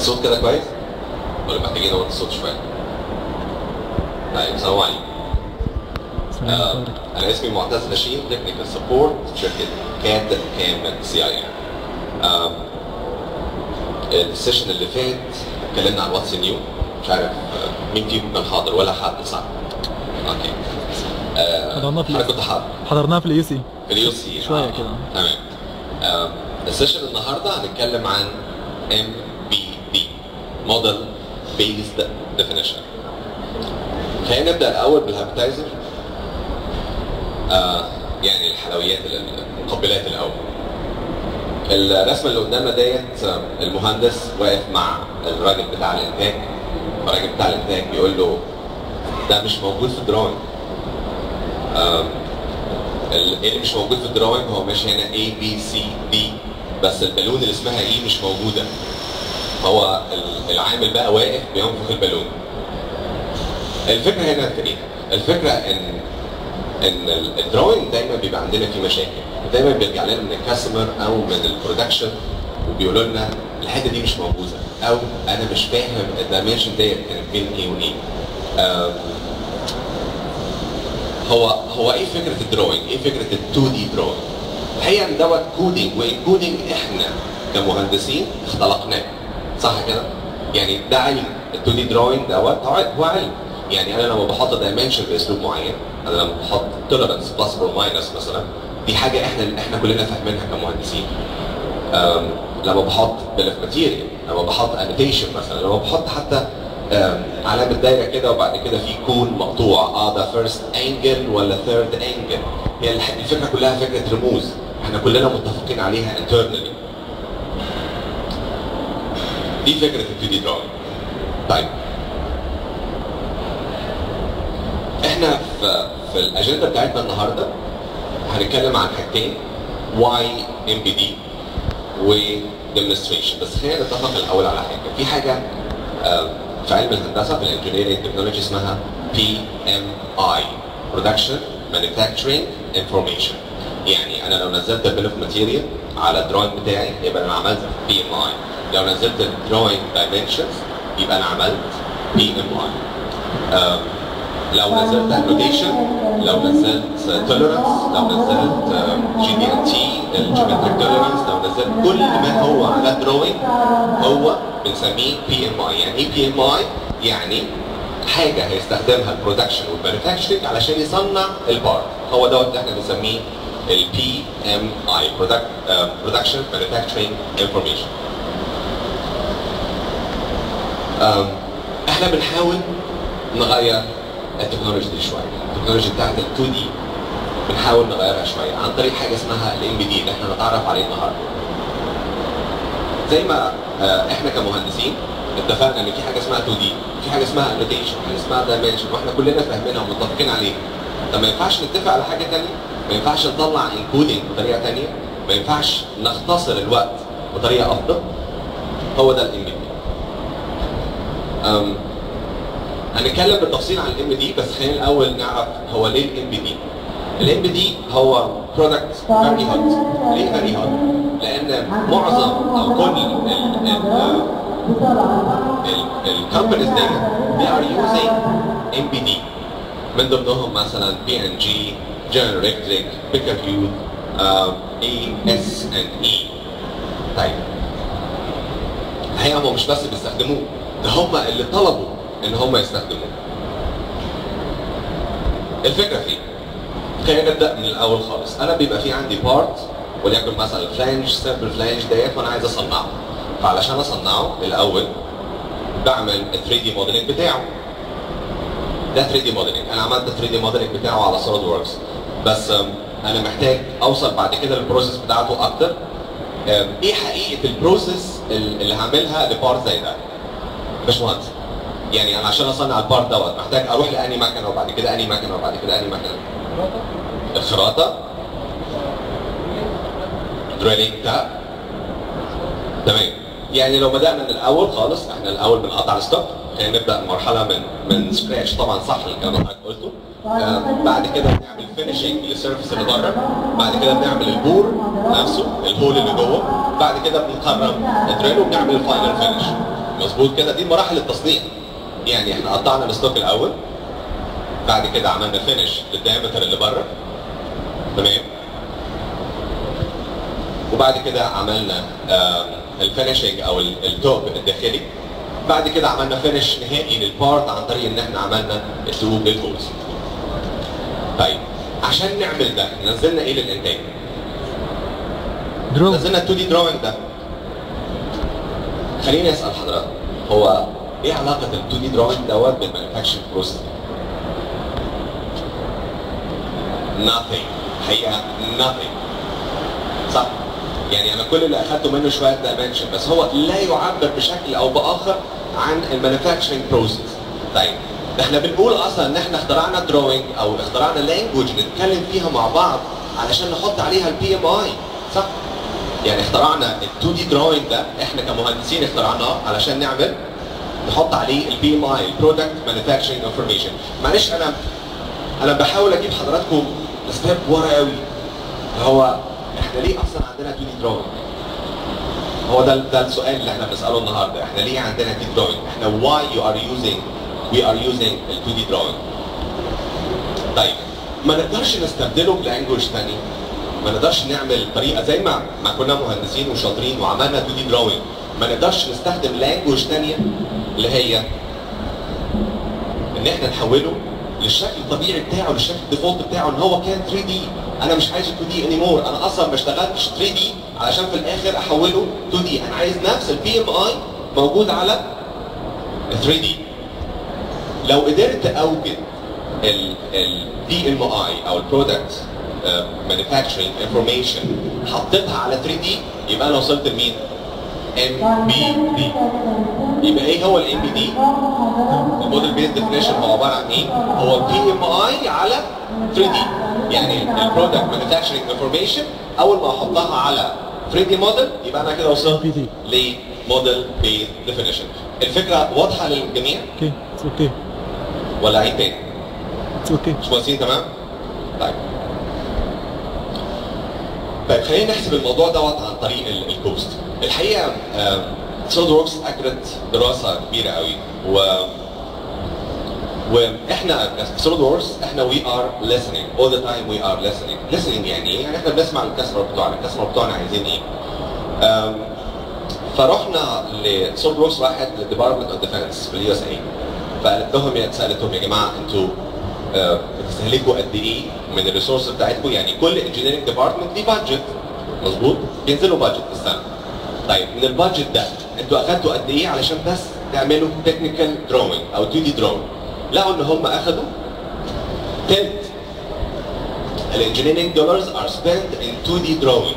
الصوت كده كويس؟ ولا محتاجين نوطي الصوت شويه؟ طيب السلام عليكم آه، انا اسمي معتز لاشين تكنيكال سبورت شركه كاد كامل سي اي ام السيشن اللي فات اتكلمنا عن واتس نيو مش عارف آه، مين فيكم كان حاضر ولا حد صح؟ اوكي آه، حضرناه في انا كنت حاضر حضرناها في اليو سي في اليو سي شوية كده. تمام آم، السيشن النهارده هنتكلم عن ام بي دي موديل بيزد ديفينيشن خلينا نبدا الاول بالهابيتايزر آه يعني الحلويات المقبلات الاول الرسمه اللي قدامنا ديت آه، المهندس واقف مع الراجل بتاع الانتاج الراجل بتاع الانتاج بيقول له ده مش موجود في الدراينج آم، ال- اللي مش موجود في الدراينج هو ماشي هنا A B C D بس البالون اللي اسمها E مش موجودة هو ال- العامل بقى واقف بينفخ البالون الفكرة هنا في ايه؟ الفكرة ان ان ال- الدراينج دايما بيبقى عندنا فيه مشاكل دايما بيرجع لنا من الكاستمر او من البرودكشن وبيقولوا لنا الحته دي مش موجوده او انا مش فاهم الدايمنشن ديت كانت بين ايه وايه آم، هو هو ايه فكره الدروينج؟ ايه فكره ال 2 دي دروينج؟ الحقيقه ان دوت كودينج والكودينج احنا كمهندسين اختلقناه صح كده؟ يعني ده علم ال 2 دي دروينج دوت هو هو علم يعني انا لما بحط دايمنشن باسلوب معين انا لما بحط توليرنس بلس اور ماينس مثلا دي حاجه احنا احنا كلنا فاهمينها كمهندسين أم، لما بحط بيل اوف ماتيريال لما بحط انوتيشن مثلا لما بحط حتى أم، علامه دايره كده وبعد كده في كون مقطوع اه ده فيرست انجل ولا ثيرد انجل هي الح- الفكره كلها فكره رموز احنا كلنا متفقين عليها internally دي فكره ال 2 دي drawing طيب احنا في في الاجنده بتاعتنا النهارده هنتكلم عن حاجتين واي ام بي دي وديمونستريشن بس خلينا نتفق الاول على حاجه في حاجه آه، في علم الهندسه في الانجينيرنج تكنولوجي اسمها بي ام اي برودكشن مانيفاكتشرنج انفورميشن يعني انا لو نزلت البيل اوف ماتيريال على الدروينج بتاعي يبقى انا عملت بي ام اي لو نزلت الدروينج دايمنشنز يبقى انا عملت بي ام اي لو نزلت انوتيشن لو نزلت توليرنس لو نزلت جي دي ان تي الجيومتريك توليرنس لو نزلت كل ما هو على دروينج هو بنسميه بي ام اي يعني ايه بي ام اي يعني حاجه هيستخدمها البرودكشن والمانيفاكتشرنج علشان يصنع البارت هو دوت اللي احنا بنسميه البي ام اي برودكشن مانيفاكتشرنج انفورميشن احنا بنحاول نغير التكنولوجي دي شويه التكنولوجي بتاعت ال 2 دي بنحاول نغيرها شويه عن طريق حاجه اسمها الام بي دي اللي احنا نتعرف عليه النهارده زي ما آه، احنا كمهندسين اتفقنا ان في حاجه اسمها 2 دي في حاجه اسمها انوتيشن حاجه اسمها دايمنشن واحنا كلنا فاهمينها ومتفقين عليها طب ما ينفعش نتفق على حاجه ثانيه ما ينفعش نطلع انكودنج بطريقه ثانيه ما ينفعش نختصر الوقت بطريقه افضل هو ده الام بي دي أم، هنتكلم بالتفصيل عن الام دي بس خلينا الاول نعرف هو ليه الام بي دي الام بي دي هو برودكت فيري هوت ليه فيري هوت لان معظم او كل الكومبانيز دي they are using MBD من ضمنهم مثلا بي ان جي جنرال الكتريك بيكر هيوت اي اس ان اي طيب الحقيقه هم مش بس بيستخدموه ده هم اللي طلبوا ان هم يستخدموه الفكره فين خلينا نبدا من الاول خالص انا بيبقى في عندي بارت وليكن مثلا فلانج سمبل فلانج ديت وانا عايز اصنعه فعلشان اصنعه الاول بعمل ال 3 دي موديلنج بتاعه ده 3 دي موديلنج انا عملت 3 دي موديلنج بتاعه على سوليد ووركس بس أم، انا محتاج اوصل بعد كده للبروسيس بتاعته اكتر أم، ايه حقيقه البروسيس اللي هعملها لبارت زي ده باشمهندس يعني انا عشان اصنع البارت دوت محتاج اروح لاني مكنه وبعد كده اني مكنه وبعد كده اني مكنه الخراطه دريلينج تاب تمام يعني لو بدانا من الاول خالص احنا الاول بنقطع الستوك خلينا نبدا مرحله من من سكراتش طبعا صح الكلام اللي حضرتك قلته آه بعد كده بنعمل فينشنج للسيرفيس اللي بره بعد كده بنعمل البور نفسه الهول اللي جوه بعد كده بنخرم الدريل وبنعمل الفاينل فينش مظبوط كده دي مراحل التصنيع يعني احنا قطعنا الستوك الاول بعد كده عملنا فينش للدايمتر اللي بره تمام وبعد كده عملنا الفينشنج او ال- التوب الداخلي بعد كده عملنا فينش نهائي للبارت عن طريق ان احنا عملنا اسلوب للهولز طيب عشان نعمل ده نزلنا ايه للانتاج؟ درو نزلنا ال 2 دي دروينج ده خليني اسال حضرتك هو ايه علاقه ال 2 دي دروينج دوت بالمانيفاكتشرنج بروسيس؟ nothing حقيقه nothing صح؟ يعني انا كل اللي اخدته منه شويه دايمنشن بس هو لا يعبر بشكل او باخر عن المانيفاكتشرنج بروسيس طيب ده احنا بنقول اصلا ان احنا اخترعنا دروينج او اخترعنا لانجوج نتكلم فيها مع بعض علشان نحط عليها البي ام اي صح؟ يعني اخترعنا ال 2 دي دروينج ده احنا كمهندسين اخترعناه علشان نعمل نحط عليه البي ام اي البرودكت مانيفاكتشرنج انفورميشن معلش انا انا بحاول اجيب حضراتكم ستيب ورا قوي هو احنا ليه اصلا عندنا 2 دي دروينج؟ هو ده ده السؤال اللي احنا بنساله النهارده احنا ليه عندنا 2 دي دروينج؟ احنا why you are using we are using ال 2 دي drawing طيب ما نقدرش نستبدله بلانجوج ثاني ما نقدرش نعمل طريقه زي ما ما كنا مهندسين وشاطرين وعملنا 2 دي دراونج ما نقدرش نستخدم لانجوج ثانيه اللي هي ان احنا نحوله للشكل الطبيعي بتاعه للشكل الديفولت بتاعه ان هو كان 3 دي انا مش عايز 2 دي انيمور انا اصلا ما اشتغلتش 3 دي علشان في الاخر احوله 2 دي انا عايز نفس البي ام اي موجود على 3 دي لو قدرت اوجد البي ام اي او البرودكت مانيفاكتشرنج انفورميشن حطيتها على 3 دي يبقى انا وصلت لمين؟ ام بي دي يبقى ايه هو الام بي دي؟ الموديل بيز ديفينيشن هو عباره عن ايه؟ هو بي ام اي على 3 دي يعني البرودكت مانيفاكتشرنج انفورميشن اول ما احطها على 3 دي موديل يبقى انا كده وصلت MPD. لموديل بيز ديفينيشن الفكره واضحه للجميع اوكي اتس اوكي ولا عيد تاني؟ اتس اوكي مش مهندسين تمام؟ طيب طيب خلينا نحسب الموضوع دوت عن طريق ال- الكوست الحقيقه سولد وركس اجرت دراسه كبيره قوي و واحنا في سولد وركس احنا وي ار listening all the time we are listening listening يعني ايه؟ يعني احنا بنسمع الكاستمر بتوعنا الكاستمر بتوعنا عايزين ايه؟ أم، فرحنا لسولد وركس واحد للديبارتمنت اوف ديفنس في اليو اس اي فقالت لهم يا سالتهم يا جماعه انتوا آه، بتستهلكوا قد ايه من الريسورس بتاعتكم يعني كل انجينيرنج ديبارتمنت ليه بادجت مظبوط بينزلوا بادجت في السنه طيب من البادجت ده انتوا اخدتوا قد ايه علشان بس تعملوا تكنيكال دروينج او 2 دي دروينج لقوا ان هم اخدوا تلت الانجينيرنج دولارز ار سبنت ان 2 دي دروينج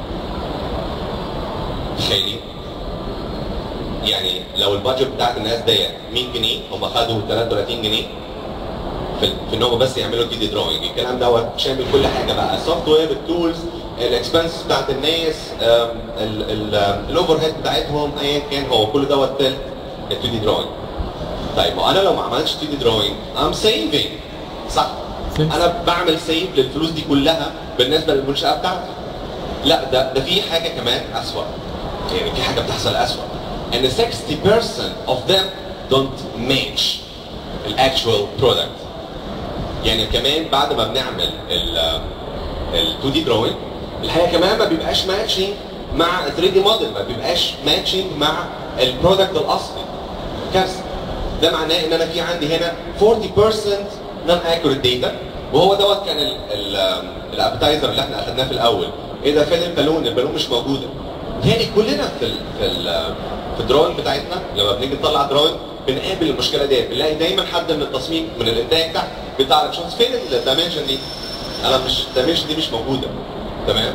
تخيلين يعني لو البادجت بتاعت الناس ديت 100 جنيه هم خدوا 33 جنيه في, في ان هم بس يعملوا 2 دي دروينج الكلام دوت شامل كل حاجه بقى السوفت وير التولز الاكسبنس بتاعت الناس الاوفر هيد بتاعتهم ايا كان هو كل دوت تلت ال 2 دي دروينج طيب ما انا لو ما عملتش 2 دي دروينج ام سيفنج صح Safe. انا بعمل سيف للفلوس دي كلها بالنسبه للمنشاه بتاعتي لا ده ده في حاجه كمان اسوء يعني في حاجه بتحصل اسوء ان 60% of them don't match الاكشوال برودكت يعني كمان بعد ما بنعمل ال ال 2 دي دروينج الحقيقه كمان ما بيبقاش ماتشنج مع ال 3 دي موديل ما بيبقاش ماتشنج مع البرودكت الاصلي كارثه ده معناه ان انا في عندي هنا 40% نون اكوريت داتا وهو دوت كان الابتايزر اللي احنا اخدناه في الاول ايه ده فين البالون البالون مش موجوده تاني كلنا في ال في ال في الدروينج بتاعتنا لما بنيجي نطلع دروينج بنقابل المشكله دي بنلاقي دايما حد من التصميم من الانتاج تحت بتاع شوف فين الدايمنشن دي انا مش الدايمنشن دي مش موجوده تمام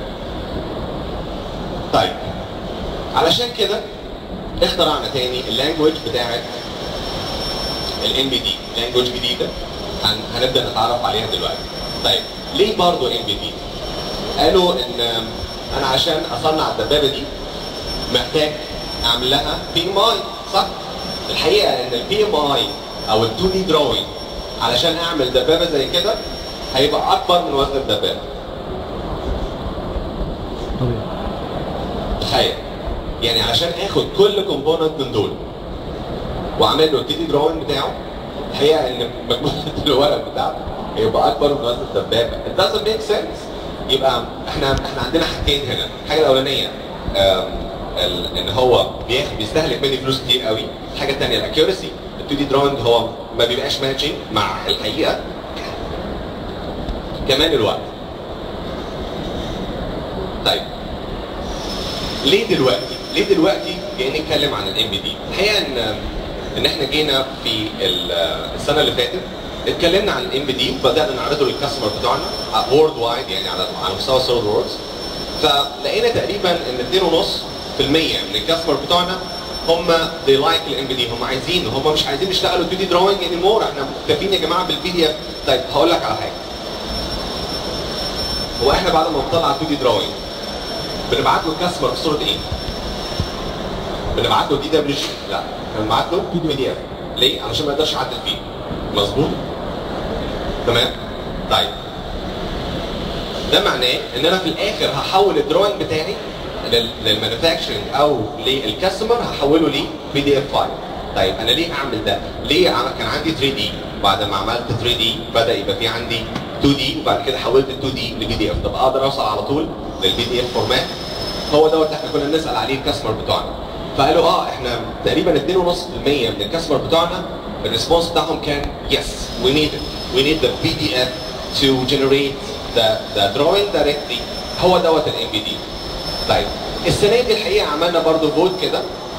طيب علشان كده اخترعنا تاني اللانجوج بتاعت الام بي دي لانجوج جديده هن... هنبدا نتعرف عليها دلوقتي طيب ليه برضه ام بي دي قالوا ان انا عشان اصنع الدبابه دي محتاج اعمل لها بي ام اي صح الحقيقه ان البي ام اي او ال 2 دي دروينج علشان اعمل دبابه زي كده هيبقى اكبر من وزن الدبابه طبيعي تخيل يعني عشان اخد كل كومبوننت من دول وعامل له التي دي دراون بتاعه الحقيقه ان مجموعه الورق بتاعته هيبقى اكبر من وزن الدبابه it doesn't make sense يبقى احنا احنا عندنا حاجتين هنا الحاجه الاولانيه آم، ال- ان هو بياخد بيستهلك مني فلوس كتير قوي الحاجه الثانيه الاكيورسي ال 2 دي دراونج هو ما بيبقاش ماتشنج مع الحقيقه كمان الوقت طيب ليه دلوقتي؟ ليه دلوقتي جايين نتكلم عن الام بي دي؟ الحقيقه ان ان احنا جينا في ال- السنه اللي فاتت اتكلمنا عن الام بي دي وبدانا نعرضه للكاستمر بتوعنا وورد وايد يعني على على مستوى السوليد ووردز فلقينا تقريبا ان 2.5% من الكاستمر بتوعنا هم they like الام بي دي هم عايزين هم مش عايزين يشتغلوا 2 دي دراونج اني مور احنا مكتفين يا جماعه بالبي دي اف طيب هقول لك على حاجه هو احنا بعد ما نطلع 2 دي دراونج بنبعت له الكاستمر في صوره ايه؟ بنبعت له دي دبليو جي لا بنبعت له بي دي اف ليه؟ علشان ما يقدرش يعدل فيه مظبوط؟ تمام؟ طيب ده معناه ان انا في الاخر هحول الدروينج بتاعي للمانيفاكتشرنج او للكاستمر هحوله ليه بي دي اف فايل طيب انا ليه اعمل ده؟ ليه عم- كان عندي 3 دي بعد ما عملت 3 دي بدا يبقى في عندي 2 دي وبعد كده حولت ال 2 دي لبي دي اف طب اقدر اوصل على طول للبي دي اف فورمات هو دوت احنا كنا بنسال عليه الكاستمر بتوعنا فقالوا اه احنا تقريبا 2.5% من الكاستمر بتوعنا الريسبونس بتاعهم كان يس وي نيد وي نيد ذا بي دي اف to generate the the drawing directly هو دوت الام بي دي طيب السنه دي الحقيقه عملنا برضو فوت كده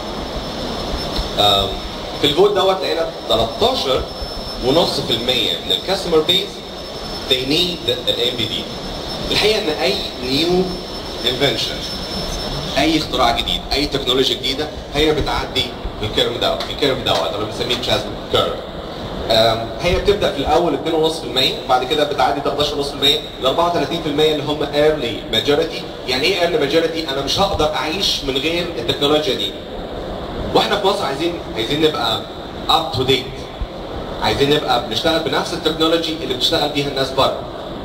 آم، في الفوت دوت لقينا 13 ونص في المية من الكاستمر بيز they need الام بي دي الحقيقه ان اي نيو انفنشن اي اختراع جديد اي تكنولوجيا جديده هي بتعدي في الكيرف دوت في الكيرف دوت انا بنسميه تشازم كيرف آم، هي بتبدا في الاول 2.5% بعد كده بتعدي 13.5% ل 34% اللي هم ايرلي ماجوريتي يعني ايه ايرلي ماجوريتي انا مش هقدر اعيش من غير التكنولوجيا دي واحنا في مصر عايزين عايزين نبقى اب تو ديت عايزين نبقى بنشتغل بنفس التكنولوجي اللي بتشتغل بيها الناس بره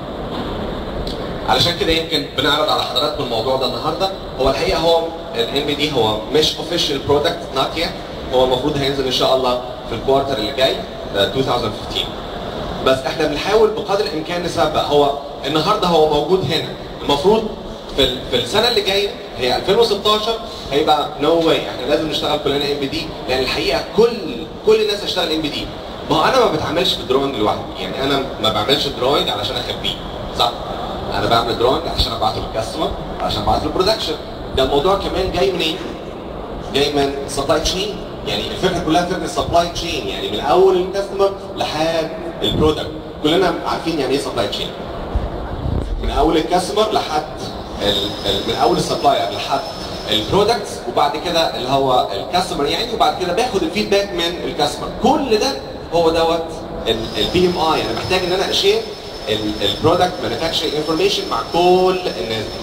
علشان كده يمكن بنعرض على حضراتكم الموضوع ده النهارده هو الحقيقه هو الام بي دي هو مش اوفيشال برودكت نوت يet هو المفروض هينزل ان شاء الله في الكوارتر اللي جاي آه، 2015 بس احنا بنحاول بقدر الامكان نسبق هو النهارده هو موجود هنا المفروض في ال- في السنه اللي جايه هي 2016 هيبقى نو واي احنا لازم نشتغل كلنا ام بي دي لان الحقيقه كل كل الناس هتشتغل ام بي دي ما هو انا ما بتعاملش في الدروينج لوحدي يعني انا ما بعملش دروينج علشان اخبيه صح انا بعمل دروينج عشان ابعته للكاستمر عشان ابعته للبرودكشن ده الموضوع كمان جاي منين؟ جاي من سبلاي تشين يعني الفكره كلها فكره سبلاي تشين يعني من اول الكاستمر لحد البرودكت كلنا عارفين يعني ايه سبلاي تشين من اول الكاستمر لحد ال ال من اول السبلاير لحد البرودكتس وبعد كده اللي هو الكاستمر يعني وبعد كده باخد الفيدباك من الكاستمر كل ده هو دوت البي ام اي انا محتاج ان انا اشير البرودكت مانيفاكتشرنج انفورميشن مع كل الناس دي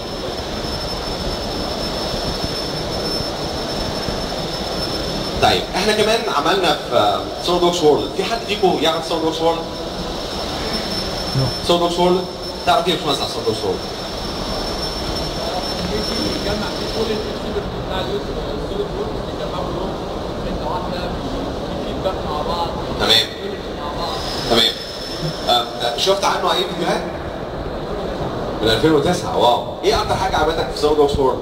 طيب احنا كمان عملنا في سولد بوكس وورلد في حد فيكم يعرف سولد بوكس وورلد؟ سولد بوكس وورلد تعرف ايه يا باشمهندس على سولد بوكس وورلد؟ بيجمع فيه كل الانسيبل بتاع اليوزر السوليد وورك بيجمعوا كلهم حته واحده فيدباك مع بعض تمام مع بعض تمام آه، آه، شفت عنه اي فيديوهات؟ من 2009 واو ايه اكتر حاجه عجبتك في سولد بوكس وورلد؟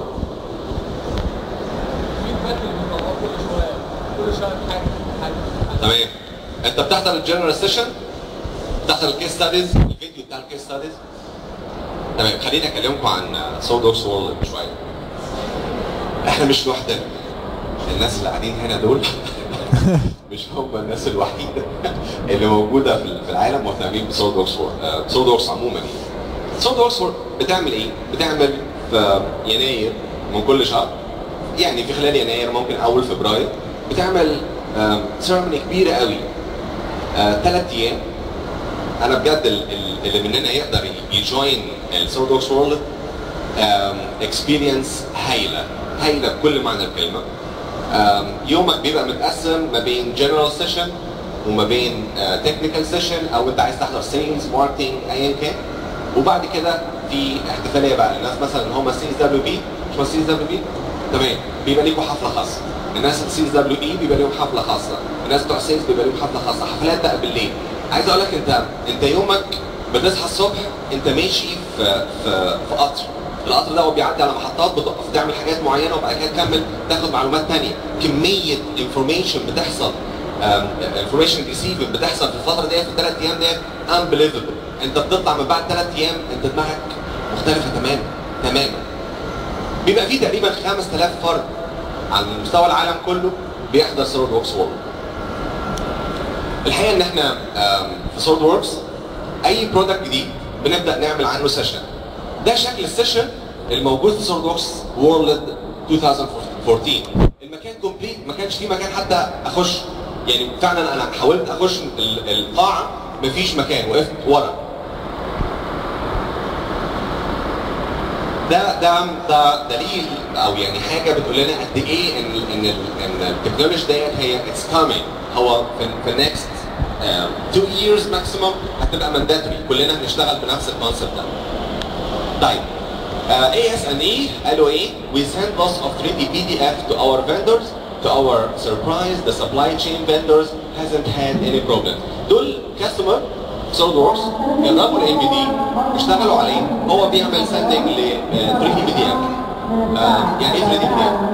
الفيدباك اللي بيطلعوه كل شويه كل شويه في حاجه في حاجه في حاجه تمام انت بتحضر الجنرال سيشن بتحضر الكيس ستاديز الفيديو بتاع الكيس ستاديز تمام خليني اكلمكم عن سولد بوكس وورلد شويه احنا مش لوحدنا الناس اللي قاعدين هنا دول مش هم الناس الوحيده اللي موجوده في في العالم مهتمين بسولد بوكس سولد بوكس عموما يعني سولد بوكس بتعمل ايه؟ بتعمل في يناير من كل شهر يعني في خلال يناير ممكن اول فبراير بتعمل سيرموني كبيره قوي ثلاث ايام انا بجد ال- ال- اللي مننا يقدر يجوين السولد بوكس وورلد اكسبيرينس هايله هايله بكل معنى الكلمه آم، يومك بيبقى متقسم ما بين جنرال سيشن وما بين تكنيكال سيشن او انت عايز تحضر سيلز ماركتنج ايا كان وبعد كده في احتفاليه بقى الناس مثلا اللي هم سي دبليو بي مش سي دبليو بي تمام بيبقى ليكوا حفله خاصه الناس السي دبليو اي بيبقى لهم حفله خاصه الناس بتوع سيلز بيبقى لهم حفله خاصه حفلات بقى بالليل عايز اقول لك انت انت يومك بتصحى الصبح انت ماشي في في في قطر القطر ده هو بيعدي على محطات بتقف تعمل حاجات معينه وبعد كده تكمل تاخد معلومات تانية كميه انفورميشن بتحصل انفورميشن ريسيف بتحصل في الفتره ديت في الثلاث ايام ديت انبليفبل انت بتطلع من بعد ثلاث ايام انت دماغك مختلفه تماما تماما بيبقى في تقريبا 5000 فرد على مستوى العالم كله بيحضر سوليد ووركس وورلد الحقيقه ان احنا آم، في سوليد ووركس اي برودكت جديد بنبدا نعمل عنه سيشن ده شكل السيشن الموجود في سوليد ووركس وورلد 2014 المكان كومبليت ما كانش فيه مكان حتى اخش يعني فعلا انا حاولت اخش ال- القاعه مفيش مكان وقفت ورا ده ده ده دليل او يعني حاجه بتقول لنا قد ايه ان ال- ان ال- ان التكنولوجي ديت هي اتس كامينج هو في في النكست 2 years ماكسيموم هتبقى مانداتوري كلنا هنشتغل بنفس الكونسيبت ده. طيب اي اس ان اي قالوا ايه؟ We send lots of 3D PDF to our vendors. To our surprise, the supply chain vendors hasn't had any problem. دول كاستمر سوليد ووركس جربوا الام بي دي اشتغلوا عليه هو بيعمل سندنج ل 3 دي بي دي اف يعني ايه 3 دي بي دي اف؟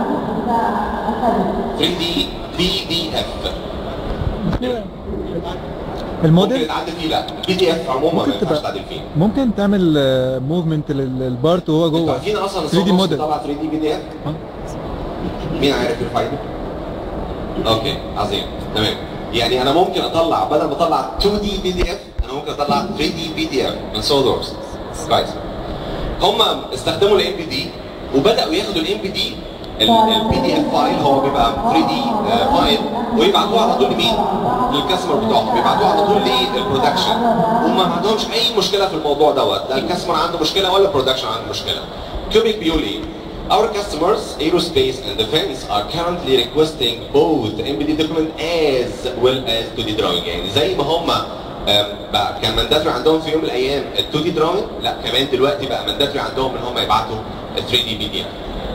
3 دي بي دي اف ممكن الموديل يتعدل فيه لا البي دي اف عموما ما ممكن ينفعش تبقى تعدل فيه ممكن تعمل موفمنت للبارت وهو انتوا جوه عارفين اصلا 3 دي موديل طبعا 3 دي بي دي اف آه. مين عارف الفايده؟ اوكي عظيم تمام يعني انا ممكن اطلع بدل ما اطلع 2 دي بي دي اف انا ممكن اطلع 3 دي بي دي اف من سوليد ووركس كويس هم استخدموا الام بي دي وبداوا ياخدوا الام بي دي البي دي اف فايل هو بيبقى 3 دي فايل ويبعتوه على طول لمين؟ للكاستمر بتاعهم بيبعتوه على طول للبرودكشن وما عندهمش اي مشكله في الموضوع دوت لا الكاستمر عنده مشكله ولا البرودكشن عنده مشكله كيوبيك بيقول ايه؟ Our customers, aerospace and defense, are currently requesting both MBD document as well as 2D drawing. يعني زي ما هم آم، بقى كان مانداتري عندهم في يوم من الايام ال 2 دي دراونج لا كمان دلوقتي بقى مانداتري عندهم ان هم يبعتوا ال 3 دي بي دي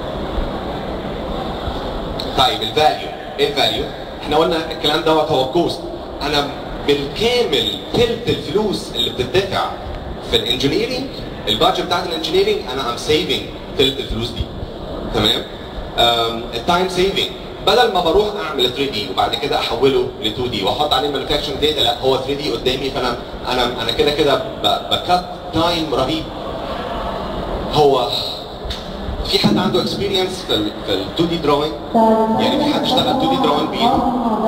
طيب الفاليو ايه الفاليو؟ احنا قلنا الكلام دوت هو كوست انا بالكامل تلت الفلوس اللي بتدفع في الانجينيرنج البادجت بتاعت الانجينيرنج انا ام سيفنج تلت الفلوس دي تمام؟ التايم سيفنج بدل ما بروح اعمل 3 دي وبعد كده احوله ل 2 دي واحط عليه مانيفاكتشرنج داتا لا هو 3 دي قدامي فانا انا انا كده كده بكت تايم رهيب هو في حد عنده اكسبيرينس في ال في ال 2 دي دراونج يعني في حد اشتغل 2 دي دراونج بايده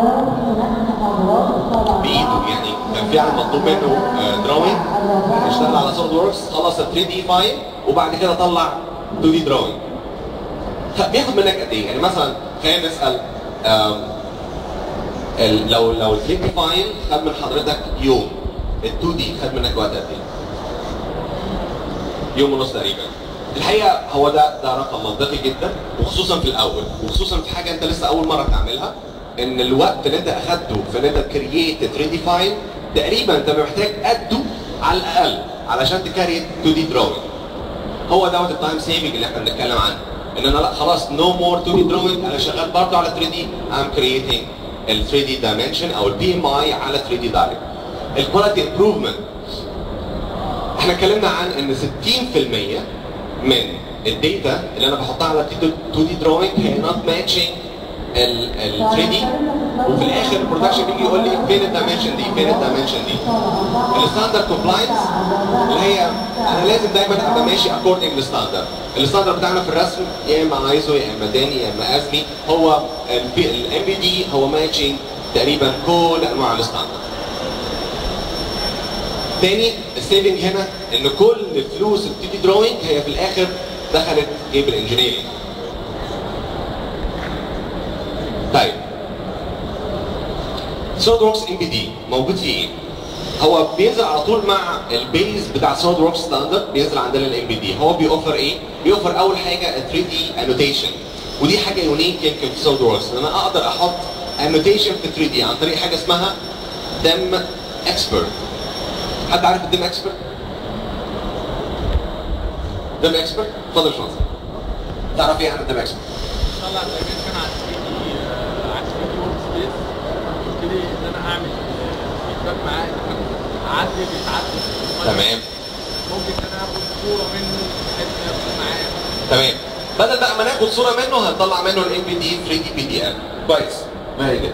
بايده يعني كان فعلا مطلوب منه دراونج يشتغل على سوليد وركس خلص ال 3 دي فايل وبعد كده طلع 2 دي دراونج بياخد منك قد ايه؟ يعني مثلا خلينا نسال آم، ال- لو لو ال 3 دي فايل خد من حضرتك يوم ال 2 دي خد منك وقت قد ايه؟ يوم ونص تقريبا الحقيقه هو ده ده رقم منطقي جدا وخصوصا في الاول وخصوصا في حاجه انت لسه اول مره تعملها ان الوقت اللي انت اخدته في ان انت تكريت 3 دي فايل تقريبا انت محتاج قده على الاقل علشان تكريت 2 دي دراونج هو دوت التايم سيفنج اللي احنا بنتكلم عنه ان انا لا خلاص نو مور 2 دي دراونج انا شغال برضه على 3 دي ام كرييتنج ال 3 دي دايمنشن او البي ام اي على 3 دي دايركت الكواليتي امبروفمنت احنا اتكلمنا عن ان 60% من الداتا اللي انا بحطها على 2 دي دراونج هي نوت ماتشنج ال 3 دي وفي الاخر البرودكشن بيجي يقول لي فين الدايمنشن دي فين الدايمنشن دي الستاندرد كومبلاينس اللي هي انا لازم دايما ابقى ماشي اكوردنج للستاندرد الستاندرد بتاعنا في الرسم يا اما ايزو يا اما داني يا اما ازمي هو الام بي دي هو ماتشنج تقريبا كل انواع الستاندرد تاني السيفنج هنا ان كل فلوس ال 2 دي دروينج هي في الاخر دخلت جيب الانجينيرنج طيب سوليد وركس ام بي دي موجود فيه ايه؟ هو بينزل على طول مع البيز بتاع سوليد وركس ستاندرد بينزل عندنا الام بي دي هو بيوفر ايه؟ بيوفر اول حاجه ال 3 دي انوتيشن ودي حاجه يونيك يمكن في سوليد وركس ان انا اقدر احط انوتيشن في 3 دي عن طريق حاجه اسمها دم اكسبرت حد عارف الدم اكسبرت؟ دم اكسبرت؟ اتفضل يا باشمهندس تعرف ايه عن الدم اكسبرت؟ طلع الدايمنشن على 3 دي عندي بيتعدل تمام ممكن ان انا اخد صوره منه بحيث ان يبقى معايا تمام بدل بقى ما ناخد صوره منه هنطلع منه الام بي دي 3 دي بي دي ام كويس فيري جود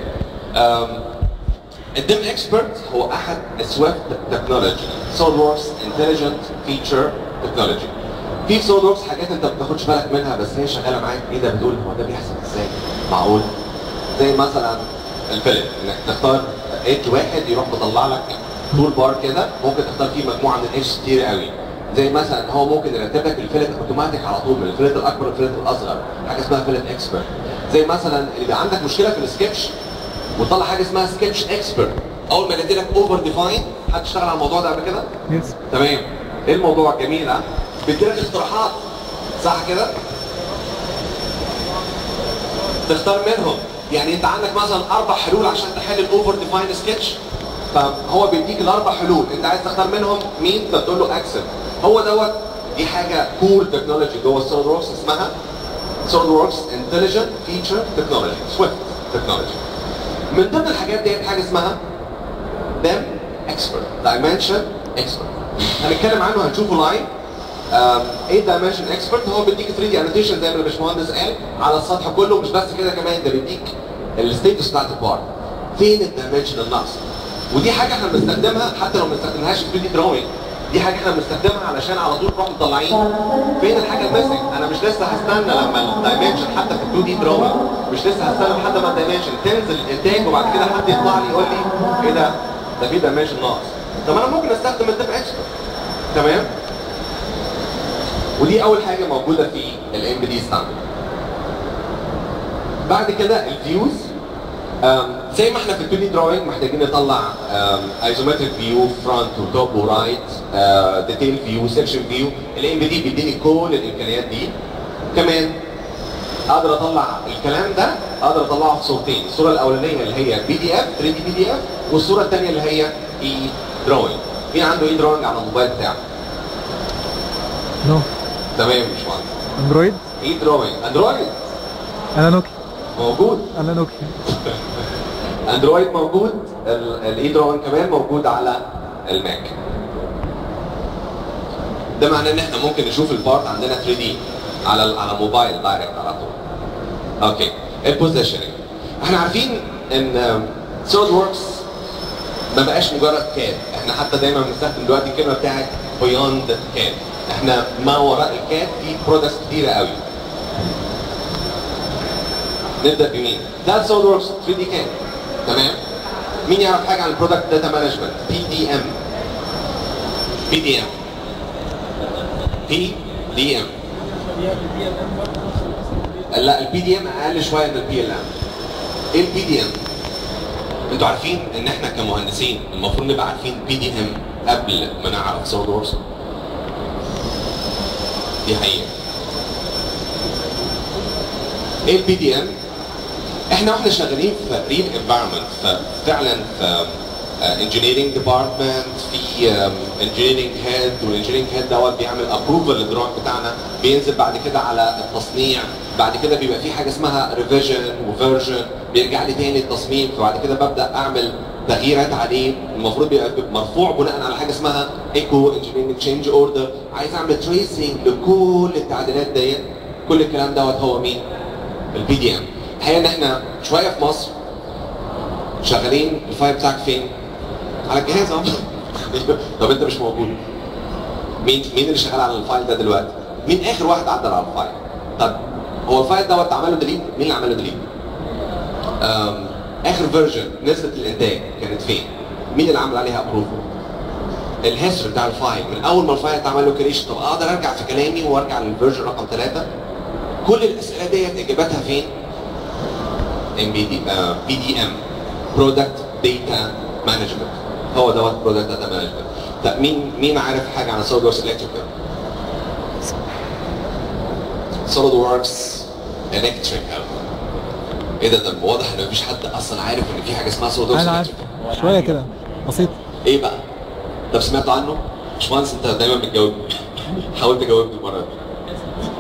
الديم اكسبرت هو احد السويفت تكنولوجي سولد ووركس انتليجنت فيتشر تكنولوجي في سولد ووركس حاجات انت ما بتاخدش بالك منها بس هي شغاله معاك ايه ده بتقول هو ده بيحصل ازاي معقول زي مثلا الفيلم انك تختار ايدج واحد يروح مطلع لك تول بار كده ممكن تختار فيه مجموعه من الايدج كتير قوي زي مثلا هو ممكن يرتب لك الفيلت اوتوماتيك على طول من الفيلت الاكبر للفيلت الاصغر حاجه اسمها فيلت اكسبرت زي مثلا اللي بيبقى عندك مشكله في السكتش وتطلع حاجه اسمها سكتش اكسبرت اول ما يلاقي لك اوفر ديفاين حد اشتغل على الموضوع ده قبل كده؟ يس تمام ايه الموضوع جميل ها؟ بيديلك اقتراحات صح كده؟ تختار منهم يعني انت عندك مثلا اربع حلول عشان تحل الاوفر ديفاين سكتش فهو بيديك الاربع حلول انت عايز تختار منهم مين فتقول له اكسل هو دوت دي حاجه كول تكنولوجي جوه السوليد وركس اسمها سوليد وركس انتليجنت فيتشر تكنولوجي سويفت تكنولوجي من ضمن الحاجات ديت حاجه اسمها دم اكسبرت دايمنشن اكسبرت هنتكلم عنه هنشوفه لايف آم، ايه دايمنشن اكسبرت هو بيديك 3 دي انوتيشن زي ما الباشمهندس قال على السطح كله مش بس كده كمان ده بيديك الستيتس بتاعت البار فين الدايمنشن الناقص ودي حاجه احنا بنستخدمها حتى لو ما بنستخدمهاش في 3 دي دراوينج دي حاجه احنا بنستخدمها علشان على طول نروح مطلعين فين الحاجه الميسنج انا مش لسه هستنى لما الدايمنشن حتى في 2 دي دراوينج مش لسه هستنى لحد ما الدايمنشن تنزل الانتاج وبعد كده حد يطلع لي يقول لي ايه ده ده في دايمنشن ناقص طب انا ممكن استخدم الديب اكسبرت تمام ودي اول حاجه موجوده في الام بي دي ستاندرد بعد كده الفيوز أم، زي ما احنا في ال 2 دي دراينج محتاجين نطلع ايزومتريك فيو فرونت وتوب ورايت ديتيل فيو سيكشن فيو الام بي دي بيديني كل الامكانيات دي كمان اقدر اطلع الكلام ده اقدر اطلعه في صورتين الصوره الاولانيه اللي هي بي دي اف 3 دي بي دي اف والصوره الثانيه اللي هي اي دراينج مين عنده اي دراينج على الموبايل بتاعه نو تمام يا باشمهندس اندرويد اي دراينج اندرويد انا نوكيا موجود انا نوكيا اندرويد موجود الاي دراون كمان موجود على الماك ده معناه ان احنا ممكن نشوف البارت عندنا 3 دي على ال- على موبايل دايركت على طول اوكي البوزيشننج احنا عارفين ان سوليد وركس ما بقاش مجرد كاد احنا حتى دايما بنستخدم دلوقتي الكلمه بتاعت بيوند كاد احنا ما وراء الكاد في برودكتس كتيره قوي نبدا بمين؟ ده سوليد وركس 3 دي كاد تمام؟ مين يعرف حاجه عن البرودكت داتا مانجمنت؟ بي دي ام بي دي ام بي دي ام لا البي دي ام اقل شويه من البي ال ام ايه البي دي ام؟ انتوا عارفين ان احنا كمهندسين المفروض نبقى عارفين بي دي ام قبل ما نعرف سوليد وركس دي حقيقه ايه البي دي ام؟ احنا واحنا شغالين في ريل انفايرمنت فعلا في انجينيرنج ديبارتمنت في انجينيرنج هيد والانجينيرنج هيد دوت بيعمل ابروفل للدروينج بتاعنا بينزل بعد كده على التصنيع بعد كده بيبقى في حاجه اسمها ريفيجن وفيرجن بيرجع لي تاني التصميم فبعد كده ببدا اعمل تغييرات عليه المفروض بيبقى مرفوع بناء على حاجه اسمها ايكو انجينيرنج تشينج اوردر عايز اعمل تريسنج لكل التعديلات ديت كل الكلام دوت هو مين؟ البي دي ام الحقيقه ان احنا شويه في مصر شغالين الفايل بتاعك فين؟ على الجهاز اهو طب انت مش موجود مين مين اللي شغال على الفايل ده دلوقتي؟ مين اخر واحد عدل على الفايل؟ طب هو الفايل دوت عمل له ديليت؟ مين اللي عمل له ديليت؟ أم، اخر فيرجن نزلت الانتاج كانت فين؟ مين اللي عمل عليها ابروفل؟ الهيستوري بتاع الفايل من اول ما الفايل اتعمل له كريشن طب اقدر ارجع في كلامي وارجع للفيرجن رقم ثلاثه كل الاسئله ديت اجابتها فين؟ ام بي دي بي دي ام برودكت داتا مانجمنت هو دوت برودكت داتا مانجمنت طب مين مين عارف حاجه عن سوليد وركس الكتريكال؟ سوليد وركس الكتريكال ايه ده ده واضح ان مفيش حد اصلا عارف ان في حاجه اسمها سوليد وركس انا عارف شويه كده بسيط ايه بقى؟ طب سمعت عنه؟ مش مهندس انت دايما بتجاوبني حاولت تجاوبني المره دي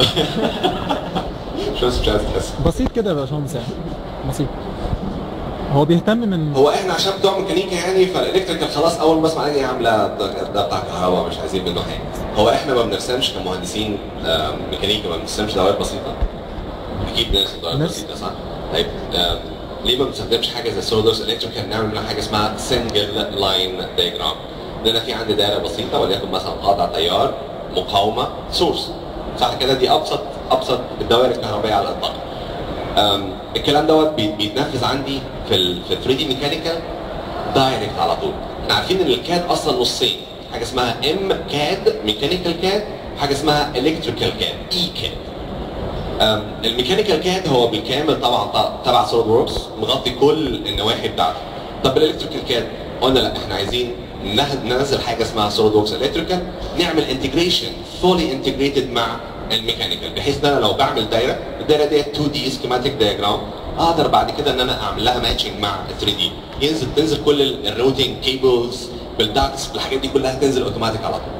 مش بس مش عايز تحس بسيط كده يا باشمهندس يعني بسيط هو بيهتم من هو احنا عشان بتوع ميكانيكا يعني فالالكتريكال خلاص اول ما بسمع ايه يا عم لا ده ده بتاع كهرباء مش عايزين منه حاجه هو احنا ما بنرسمش كمهندسين آم، ميكانيكا ما بنرسمش دوائر بسيطه اكيد بنرسم دوائر نرسم. بسيطه صح؟ طيب آم، ليه ما بنستخدمش حاجه زي سولدرز الكتريكال نعمل منها حاجه اسمها سنجل لاين دايجرام ان انا في عندي دايره بسيطه وليكن مثلا قاطع تيار مقاومه سورس صح كده دي ابسط ابسط الدوائر الكهربائيه على الاطلاق أم، الكلام دوت بي- بيتنفذ عندي في ال في 3 دي ميكانيكال دايركت على طول احنا عارفين ان الكاد اصلا نصين حاجه اسمها ام كاد ميكانيكال كاد حاجه اسمها الكتريكال كاد اي كاد أم، الميكانيكال كاد هو بالكامل طبعا ط- تبع سوليد ووركس مغطي كل النواحي بتاعته طب الالكتريكال كاد قلنا لا احنا عايزين نه- ننزل حاجه اسمها سوليد ووركس الكتريكال نعمل انتجريشن فولي انتجريتد مع الميكانيكال بحيث ان انا لو بعمل دايره الدايره ديت 2 دي سكيماتيك دايجرام اقدر بعد كده ان انا اعمل لها ماتشنج مع 3 دي ينزل تنزل كل الروتنج كيبلز بالداكس بالحاجات دي كلها تنزل اوتوماتيك على طول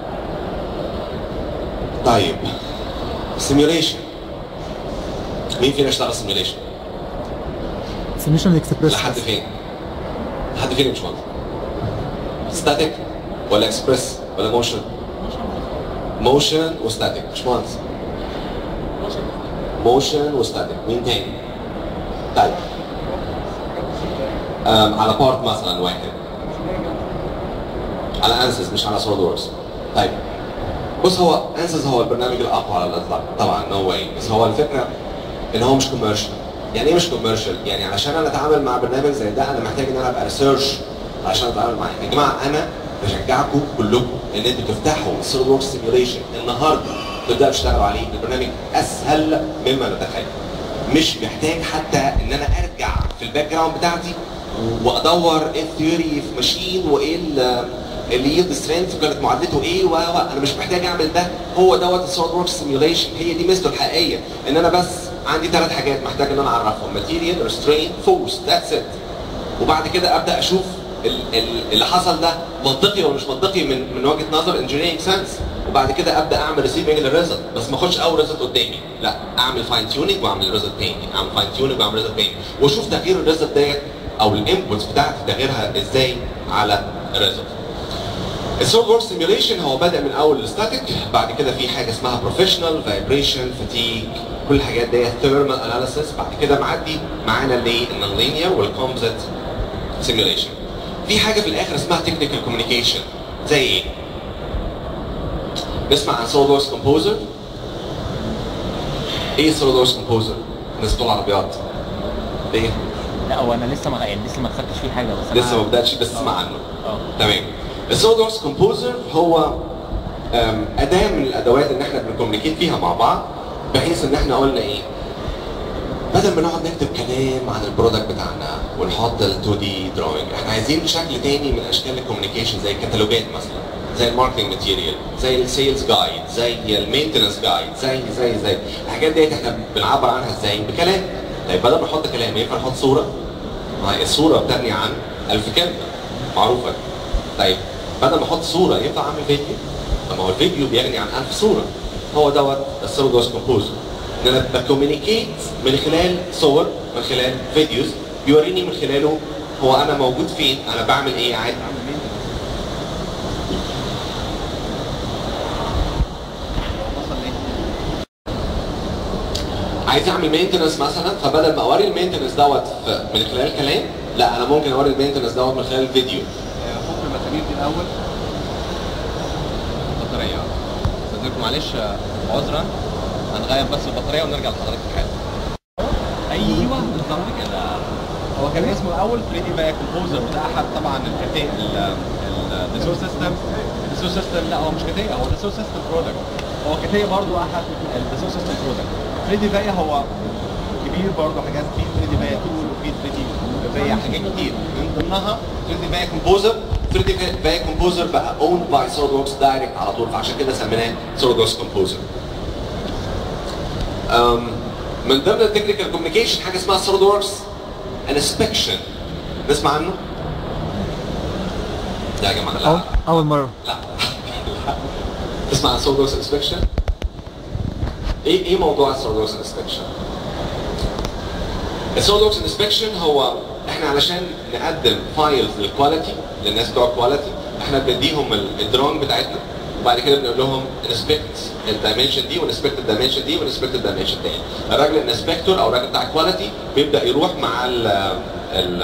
طيب سيميوليشن مين فينا اشتغل سيميوليشن؟ سيميشن اكسبريس لحد فين؟ لحد فين يا باشمهندس؟ ستاتيك ولا اكسبريس ولا موشن؟ موشن وستاتيك باشمهندس موشن وستاتيك مين تاني؟ طيب أم على بارت مثلا واحد على انسس مش على سوليد ووركس طيب بص هو انسس هو البرنامج الاقوى على الاطلاق طبعا نو واي بس هو الفكره ان هو مش كوميرشال يعني ايه مش كوميرشال؟ يعني علشان انا اتعامل مع برنامج زي ده انا محتاج ان انا ابقى ريسيرش عشان اتعامل معاه يا جماعه انا بشجعكم كلكم ان انتوا تفتحوا السوليد ووركس سيميوليشن النهارده تبداوا تشتغلوا عليه البرنامج اسهل مما نتخيل مش محتاج حتى ان انا ارجع في الباك جراوند بتاعتي وادور ايه الثيوري في ماشين وايه ال- اللي يلد سترينث وكانت معادلته ايه و و- انا مش محتاج اعمل ده هو دوت السوليد وركس سيميوليشن هي دي ميزته الحقيقيه ان انا بس عندي ثلاث حاجات محتاج ان انا اعرفهم ماتيريال ريسترين فورس ذاتس ات وبعد كده ابدا اشوف ال- ال- اللي حصل ده منطقي ولا مش منطقي من من وجهه نظر انجينيرنج سنس وبعد كده ابدا اعمل ريسيفنج للريزلت بس ما اخدش اول ريزلت قدامي لا اعمل فاين تيوننج واعمل ريزلت تاني اعمل فاين تيوننج واعمل ريزلت تاني واشوف تغيير الريزلت ديت او الانبوتس بتاعتي تغييرها ازاي على الريزلت السوليد وورك سيميوليشن هو بدا من اول الستاتيك بعد كده في حاجه اسمها بروفيشنال فايبريشن فاتيج كل الحاجات دي ثيرمال اناليسيس بعد كده معدي معانا للنون لينير والكومبوزيت سيميوليشن في حاجه في الاخر اسمها تكنيكال كوميونيكيشن زي ايه؟ نسمع عن سوليد ووركس كومبوزر ايه سوليد ووركس كومبوزر؟ الناس بتوع العربيات ايه؟ لا هو انا لسه ما يعني لسه ما خدتش فيه حاجه بس أنا- لسه ما بداتش بس تسمع عنه اه تمام السوليد ووركس كومبوزر هو أم، اداه من الادوات اللي احنا بنكوميونيكيت فيها مع بعض بحيث ان احنا قلنا ايه بدل ما نقعد نكتب كلام عن البرودكت بتاعنا ونحط ال 2 دي دروينج احنا عايزين شكل تاني من اشكال الكوميونيكيشن زي الكتالوجات مثلا زي الماركتنج ماتيريال زي السيلز جايد زي المينتنس جايد زي زي زي الحاجات ديت احنا بنعبر عنها ازاي بكلام طيب بدل ما نحط كلام ينفع نحط صوره ما هي الصوره بتغني عن ألف كلمه معروفه طيب بدل ما احط صوره ينفع اعمل فيديو طب ما هو الفيديو بيغني عن ألف صوره هو دوت السوليد ووركس كومبوزر ان انا بكومينيكيت من خلال صور من خلال فيديوز بيوريني من خلاله هو انا موجود فين انا بعمل ايه عادي عايز اعمل مينتنس مثلا فبدل ما اوري المينتنس دوت في- من خلال كلام لا انا ممكن اوري المينتنس دوت من خلال فيديو فك المسامير دي الاول بطاريه استاذنكم معلش عذرا هنغير بس البطاريه ونرجع لحضرتك حالا ايوه بالظبط كده هو كان اسمه الاول فريدي باك كومبوزر وده احد طبعا الكتائب الديسو سيستم الديسو سيستم لا هو مش كتائب هو ديسو سيستم برودكت هو كتائب برضه احد الديسو سيستم برودكت فريدي بايا هو كبير برضه حاجات في فريدي بايا تول وفي فريدي بايا حاجات كتير من ضمنها فريدي باي كومبوزر فريدي باي كومبوزر بقى اون باي سوليد ووركس دايركت على طول فعشان كده سميناه سوليد ووركس كومبوزر من ضمن التكنيكال كوميونيكيشن حاجه اسمها سوليد ووركس انسبكشن نسمع عنه؟ لا يا جماعه لا أول, أول مرة لا تسمع عن سوليد ووركس انسبكشن؟ ايه ايه موضوع السوليد ووركس انسبكشن؟ السوليد ووركس انسبكشن هو احنا علشان نقدم فايلز للكواليتي للناس بتوع الكواليتي احنا بنديهم ال- الدرون بتاعتنا وبعد كده بنقول لهم انسبكت الدايمنشن دي ونسبكت الدايمنشن دي ونسبكت الدايمنشن تاني الراجل الانسبكتور او الراجل بتاع الكواليتي بيبدا يروح مع ال ال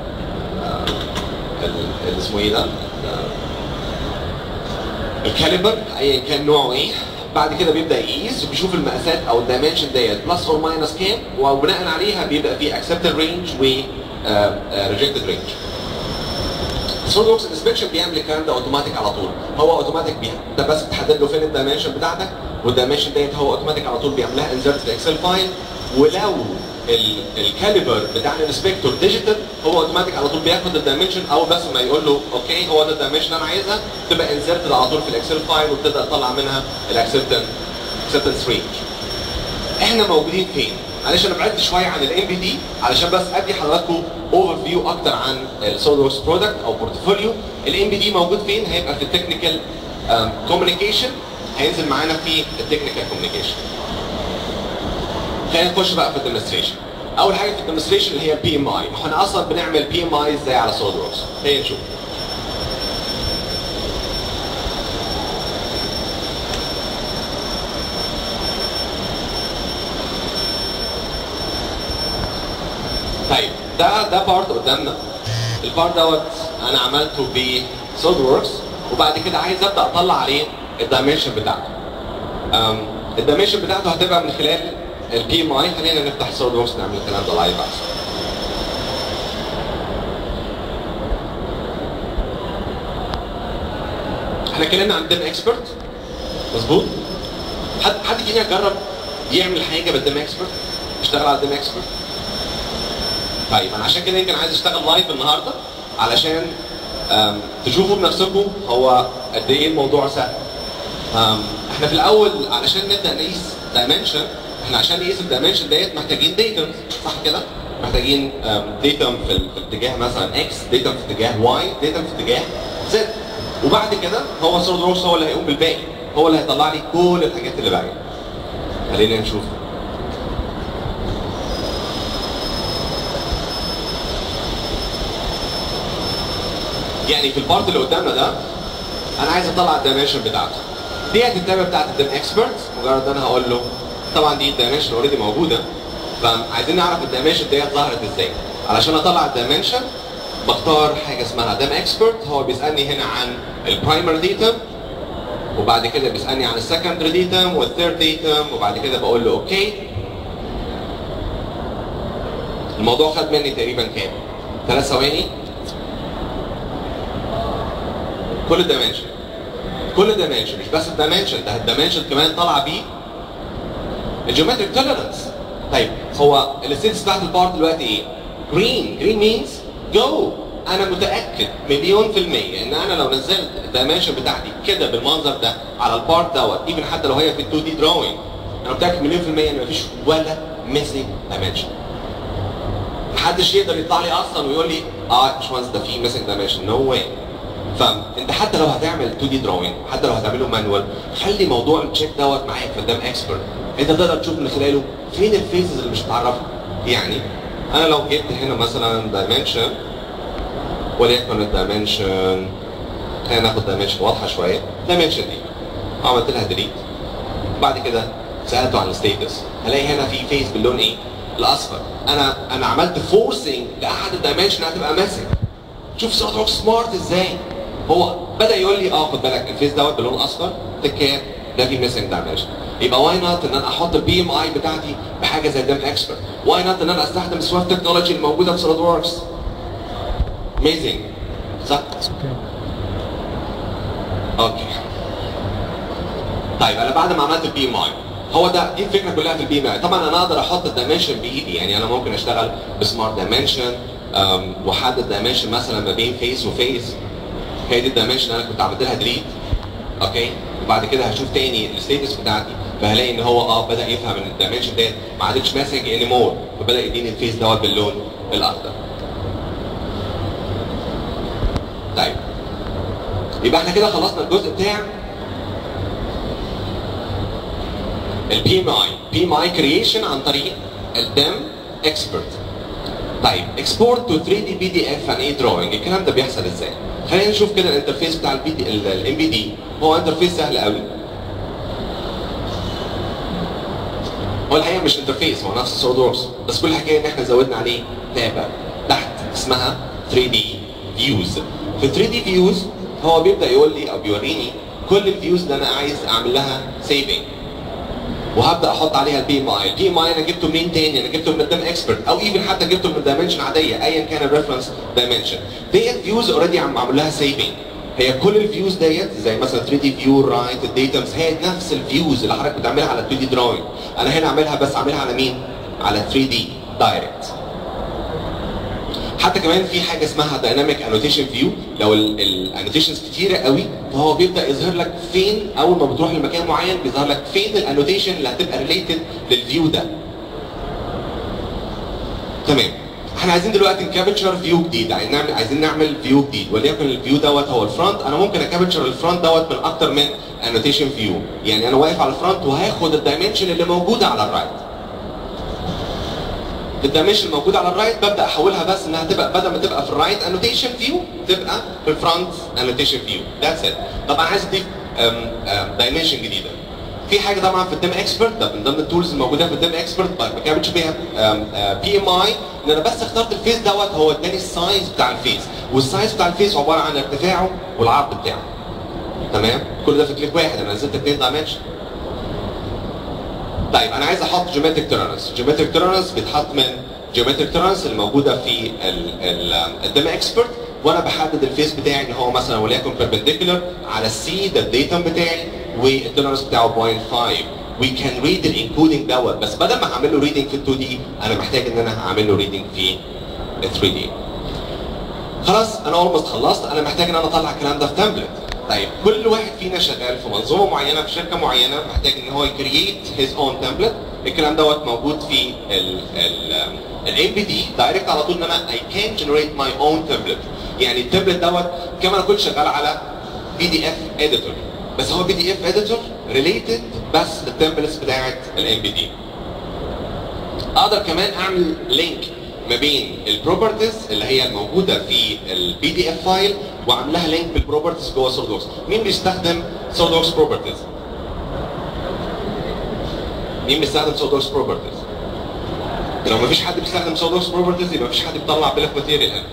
ال- اللي اسمه ايه ده؟ الكاليبر ايا كان نوعه ايه بعد كده بيبدا يقيس وبيشوف المقاسات او الدايمنشن ديت بلس اور ماينس كام وبناء عليها بيبقى في اكسبتد رينج و ريجكتد رينج سوليد وركس انسبكشن بيعمل الكلام ده اوتوماتيك على طول هو اوتوماتيك بي... انت بس بتحدد له فين الدايمنشن بتاعتك والدايمنشن ديت هو اوتوماتيك على طول بيعملها انزرت في اكسل فايل ولو ال- الكاليبر بتاع الانسبكتور ديجيتال هو اوتوماتيك على طول بياخد الدايمنشن او بس ما يقول له اوكي هو ده الدايمنشن انا عايزها تبقى انزرتد على طول في الاكسل فايل وتبدا تطلع منها الاكسبتنس اكسبتنس رينج احنا موجودين فين؟ معلش انا بعدت شويه عن الام بي دي علشان بس ادي حضراتكم اوفر فيو اكتر عن السوليد وركس برودكت او بورتفوليو الام بي دي موجود فين؟ هيبقى في التكنيكال كوميونيكيشن هينزل معانا في التكنيكال كوميونيكيشن خلينا نخش بقى في الديمونستريشن اول حاجه في الديمونستريشن اللي هي بي ام اي احنا اصلا بنعمل بي ام اي ازاي على سوليد وركس خلينا نشوف طيب ده ده بارت قدامنا البارت دوت انا عملته ب سولد وركس وبعد كده عايز ابدا اطلع عليه الدايمنشن بتاعته أم، الدايمنشن بتاعته هتبقى من خلال البي ام اي خلينا نفتح سولد وركس نعمل الكلام ده لايف احسن احنا اتكلمنا عن ديم اكسبرت مظبوط حد حد فينا جرب يعمل حاجه بالديم اكسبرت اشتغل على الديم اكسبرت طيب انا عشان كده يمكن عايز اشتغل لايف النهارده علشان أم، تشوفوا بنفسكم هو قد ايه الموضوع سهل أم، احنا في الاول علشان نبدا نقيس دايمنشن احنا عشان نقيس الدايمنشن ديت محتاجين ديتم صح كده؟ محتاجين ديتم في, ال- في الاتجاه مثلا اكس ديتم في اتجاه واي ديتم في اتجاه زد وبعد كده هو سوليد وركس هو اللي هيقوم بالباقي هو اللي هيطلع لي كل الحاجات اللي باقيه خلينا نشوف يعني في البارت اللي قدامنا ده انا عايز اطلع الدايمنشن بتاعته ديت التابه بتاعت الدم اكسبرت مجرد انا هقول له طبعا دي الدايمنشن اوريدي موجوده فعايزين نعرف الدايمنشن ديت ظهرت ازاي علشان اطلع الدايمنشن بختار حاجه اسمها دم اكسبرت هو بيسالني هنا عن البرايمر ديتم وبعد كده بيسالني عن السكندري ديتم والثيرد ديتم وبعد كده بقول له اوكي الموضوع خد مني تقريبا كام؟ ثلاث ثواني كل الدايمنشن كل الدايمنشن مش بس الدايمنشن ده الدايمنشن كمان طالعه بيه الجيومتريك توليرنس طيب هو الستيتس بتاعت البارت دلوقتي ايه؟ جرين جرين مينز جو انا متاكد مليون في الميه ان انا لو نزلت الدايمنشن بتاعتي كده بالمنظر ده على البارت دوت ايفن حتى لو هي في ال 2 دي دراوينج انا متاكد مليون في الميه ان مفيش ولا ميسنج دايمنشن محدش يقدر يطلع لي اصلا ويقول لي اه يا باشمهندس ده في ميسنج دايمنشن نو واي فانت حتى لو هتعمل 2 دي دراوينج حتى لو هتعمله مانوال خلي موضوع التشيك دوت معاك قدام اكسبرت انت تقدر تشوف من خلاله فين الفيزز اللي مش هتعرفها يعني انا لو جبت هنا مثلا دايمنشن وليكن الدايمنشن خلينا ناخد دايمنشن واضحه شويه دايمنشن دي عملت لها ديليت بعد كده سالته عن الستيتس هلاقي هنا في فيس باللون ايه؟ الاصفر انا انا عملت فورسنج لاحد الدايمنشن هتبقى ماسك شوف سوليد ورك سمارت ازاي هو بدا يقول لي اه خد بالك الفيس دوت باللون الاصفر تكات ده في ميسنج دايمنشن يبقى واي نوت ان انا احط البي ام اي بتاعتي بحاجه زي دم اكسبرت واي نوت ان انا استخدم السويفت تكنولوجي الموجوده في سوليد وركس اميزنج صح؟ اوكي طيب انا بعد ما عملت البي ام اي هو ده دي الفكره كلها في البي ام اي طبعا انا اقدر احط الدايمنشن بايدي يعني انا ممكن اشتغل بسمارت دايمنشن واحدد دايمنشن مثلا ما بين فيس وفيس هي دي الدايمنشن انا كنت عملت لها ديليت اوكي وبعد كده هشوف تاني الستيتس بتاعتي فهلاقي ان هو اه بدا يفهم ان الدايمنشن ديت ما عادتش ماسك اني مور فبدا يديني الفيس دوت باللون الاخضر طيب يبقى احنا كده خلصنا الجزء بتاع البي ام اي بي ام اي كرييشن عن طريق الدم اكسبرت طيب اكسبورت تو 3 دي بي دي اف يعني ايه دروينج الكلام ده بيحصل ازاي خلينا نشوف كده الانترفيس بتاع البي دي الام بي دي هو انترفيس سهل قوي هو الحقيقه مش انترفيس هو نفس السوليد ووركس بس كل حكايه ان احنا زودنا عليه تابه تحت اسمها 3 دي فيوز في 3 دي فيوز هو بيبدا يقول لي او بيوريني كل الفيوز اللي انا عايز اعمل لها سيفنج وهبدا احط عليها البي ام اي البي ام اي انا جبته منين تاني انا جبته من قدام اكسبرت او ايفن حتى جبته من دايمنشن عاديه ايا كان الريفرنس دايمنشن ديت فيوز اوريدي عم معمول لها سيفنج هي كل الفيوز ديت زي مثلا 3 دي فيو رايت الديتمز هي نفس الفيوز اللي حضرتك بتعملها على 2 دي دراينج انا هنا اعملها بس اعملها على مين؟ على 3 دي دايركت حتى كمان في حاجه اسمها دايناميك انوتيشن فيو لو الانوتيشنز كتيره قوي فهو بيبدا يظهر لك فين اول ما بتروح لمكان معين بيظهر لك فين الانوتيشن اللي هتبقى ريليتد للفيو ده تمام احنا عايزين دلوقتي نكابتشر فيو جديد عايزين نعمل عايزين نعمل فيو جديد وليكن الفيو دوت هو الفرونت انا ممكن اكابتشر الفرونت دوت من اكتر من انوتيشن فيو يعني انا واقف على الفرونت وهاخد الدايمنشن اللي موجوده على الرايت الدايمنشن الموجوده على الرايت ببدا احولها بس انها تبقى بدل ما تبقى في الرايت انوتيشن فيو تبقى في الفرونت انوتيشن فيو ذاتس ات طبعا عايز اضيف دايمنشن جديده في حاجه طبعا في الدم اكسبرت ده من ضمن التولز الموجوده في الدم اكسبرت ما كانتش بيها بي ام اي ان انا بس اخترت الفيس دوت هو اداني السايز بتاع الفيس والسايز بتاع الفيس عباره عن ارتفاعه والعرض بتاعه تمام كل ده في كليك واحد انا نزلت اثنين دايمنشن طيب انا عايز احط جيومتريك تورنس جيومتريك تورنس بيتحط من جيومتريك تورنس اللي موجوده في الدم اكسبرت وانا بحدد الفيس بتاعي ان هو مثلا وليكن بيربنديكولار على السي ده الديتم بتاعي والتولرنس بتاعه 0.5 وي كان ريد الانكودنج دوت بس بدل ما هعمل له ريدنج في ال 2 دي انا محتاج ان انا هعمل له ريدنج في ال 3 دي خلاص انا اولموست خلصت انا محتاج ان انا اطلع الكلام ده في تمبلت طيب كل واحد فينا شغال في منظومه معينه في شركه معينه محتاج ان هو يكرييت هيز اون تمبلت الكلام دوت موجود في الام بي دي دايركت على طول ان انا اي كان جنريت ماي اون تمبلت يعني التمبلت دوت كما انا كنت شغال على بي دي اف اديتور بس هو بي دي اف اديتور ريليتد بس للتمبلتس بتاعت الام بي دي اقدر كمان اعمل لينك ما بين البروبرتيز اللي هي الموجوده في البي دي اف فايل واعمل لها لينك بالبروبرتيز جوه سوليدوركس مين بيستخدم سوليدوركس بروبرتيز مين بيستخدم سوليدوركس بروبرتيز لو مفيش حد بيستخدم سوليدوركس بروبرتيز يبقى مفيش حد بيطلع بيل اوف ماتيريال هنا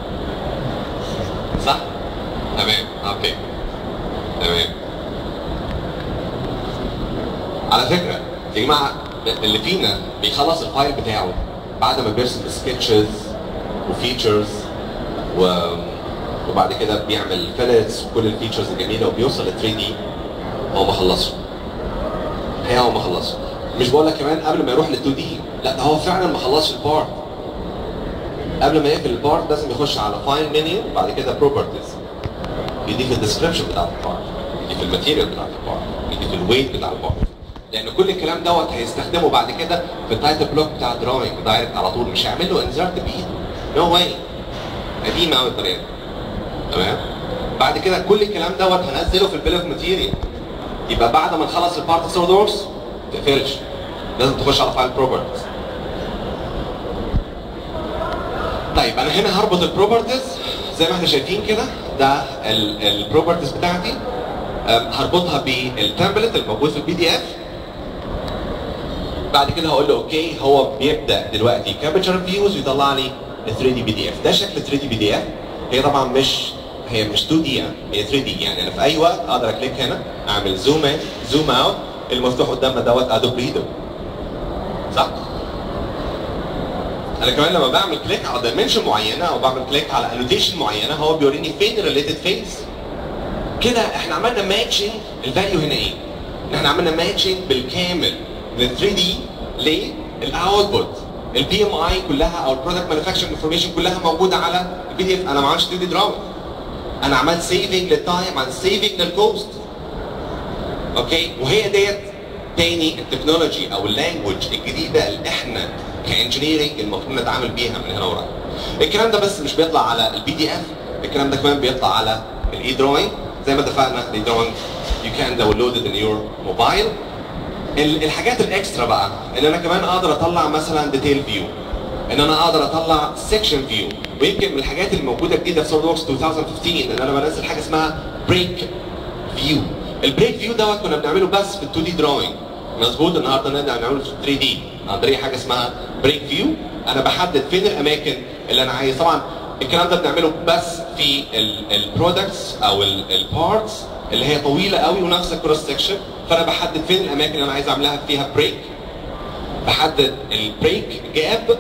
صح تمام اوكي تمام على فكره يا جماعه اللي فينا بيخلص الفايل بتاعه بعد ما بيرسم سكتشز وفيتشرز و... وبعد كده بيعمل فيلتس وكل الفيتشرز الجميله وبيوصل ل 3 دي هو ما خلصش هي هو ما خلصش مش بقول لك كمان قبل ما يروح ل 2 دي لا ده هو فعلا ما خلصش البارت قبل ما يقفل البارت لازم يخش على فايل منيو بعد كده بروبرتيز يضيف الديسكربشن بتاع البارت يضيف الماتيريال بتاع البارت يضيف الويت بتاع البارت لان كل الكلام دوت هيستخدمه بعد كده في التايتل بلوك بتاع الدراينج دايركت على طول مش هيعمل له انزرت بايده نو واي قديمه قوي الطريقه تمام بعد كده كل الكلام دوت هنزله في البيل اوف ماتيريال يبقى بعد ما نخلص البارت سوليد وركس ما تقفلش لازم تخش على فايل بروبرتيز طيب انا هنا هربط البروبرتيز زي ما احنا شايفين كده ده البروبرتيز بتاعتي هربطها بالتمبلت الموجود في البي دي اف بعد كده هقول له اوكي هو بيبدا دلوقتي كابتشر فيوز ويطلع لي 3 دي بي دي اف ده شكل 3 دي بي دي اف هي طبعا مش هي مش 2 دي هي 3 دي يعني انا في اي وقت اقدر اكليك هنا اعمل زوم ان زوم اوت المفتوح قدامنا دوت ادوب ريدو صح؟ انا كمان لما بعمل كليك على دايمنشن معينه او بعمل كليك على انوتيشن معينه هو بيوريني فين الريليتد فيز كده احنا عملنا ماتشنج الفاليو هنا ايه؟ احنا عملنا ماتشنج بالكامل من 3 دي للاوتبوت البي ام اي كلها او البرودكت مانيفاكتشر انفورميشن كلها موجوده على البي دي اف انا ما عملتش 3 دي دراما انا عملت سيفنج للتايم عملت سيفنج للكوست اوكي وهي ديت تاني التكنولوجي او اللانجوج الجديده اللي احنا كانجينيرنج المفروض نتعامل بيها من هنا ورايح الكلام ده بس مش بيطلع على البي دي اف الكلام ده كمان بيطلع على الاي دروينج زي ما اتفقنا الاي دروينج يو كان داونلود ان يور موبايل الحاجات الاكسترا بقى ان انا كمان اقدر اطلع مثلا ديتيل فيو ان انا اقدر اطلع سيكشن فيو ويمكن من الحاجات اللي موجوده جديده في سوليد وركس 2015 ان انا بنزل حاجه اسمها بريك فيو البريك فيو دوت كنا بنعمله بس في ال 2 دي دراينج مظبوط النهارده نقدر نعمله في 3 دي عن طريق حاجه اسمها بريك فيو انا بحدد فين الاماكن اللي انا عايز طبعا الكلام ده بنعمله بس في البرودكتس او البارتس اللي هي طويله قوي ونفس الكروس سكشن فانا بحدد فين الاماكن اللي انا عايز اعملها فيها بريك بحدد البريك جاب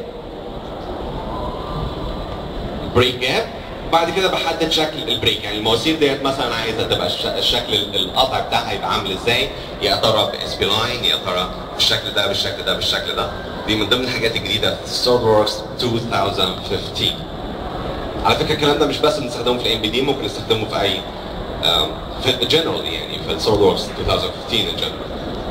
بريك جاب بعد كده بحدد شكل البريك يعني المواسير ديت مثلا عايزه تبقى الش- الشكل القطع بتاعها يبقى عامل ازاي يا ترى باس بي لاين يا ترى بالشكل ده بالشكل ده بالشكل ده دي من ضمن الحاجات الجديده في سوليد وركس 2015 على فكره الكلام ده مش بس بنستخدمه في الام بي دي ممكن نستخدمه في اي um, في جنرال يعني في السوليد وركس 2015 ان جنرال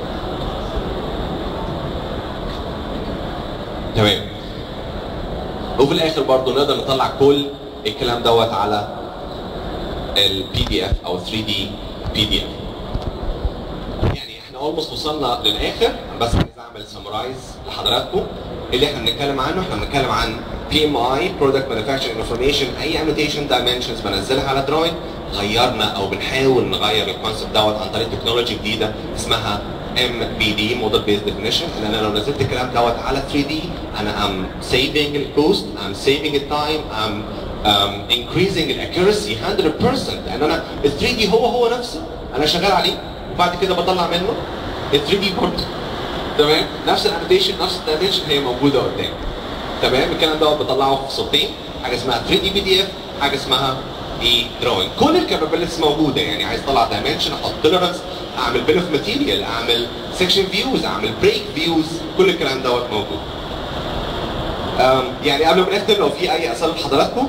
تمام وفي الاخر برضه نقدر نطلع كل الكلام دوت على البي دي اف او 3 دي بي دي اف يعني احنا اولموست وصلنا للاخر أنا بس عايز اعمل سمرايز لحضراتكم اللي احنا بنتكلم عنه احنا بنتكلم عن بي ام اي برودكت مانيفاكتشرنج انفورميشن اي انوتيشن دايمنشنز بنزلها على دراينج غيرنا او بنحاول نغير الكونسبت دوت عن طريق تكنولوجي جديده اسمها ام بي دي موديل بيز ديفينيشن ان انا لو نزلت الكلام دوت على 3 دي انا ام سيفنج الكوست ام سيفنج التايم ام um, increasing الاكيورسي 100% لان انا ال 3 دي هو هو نفسه انا شغال عليه وبعد كده بطلع منه ال 3 دي برضه تمام نفس الانوتيشن نفس الدايمنشن هي موجوده قدامي تمام الكلام دوت بطلعه في صورتين حاجه اسمها 3 دي بي دي اف حاجه اسمها اي دروينج كل الكابابيلتيز موجوده يعني عايز اطلع دايمنشن احط توليرنس اعمل بيل اوف ماتيريال اعمل سكشن فيوز اعمل بريك فيوز كل الكلام دوت موجود أم، يعني قبل ما نختم لو في اي اسئله لحضراتكم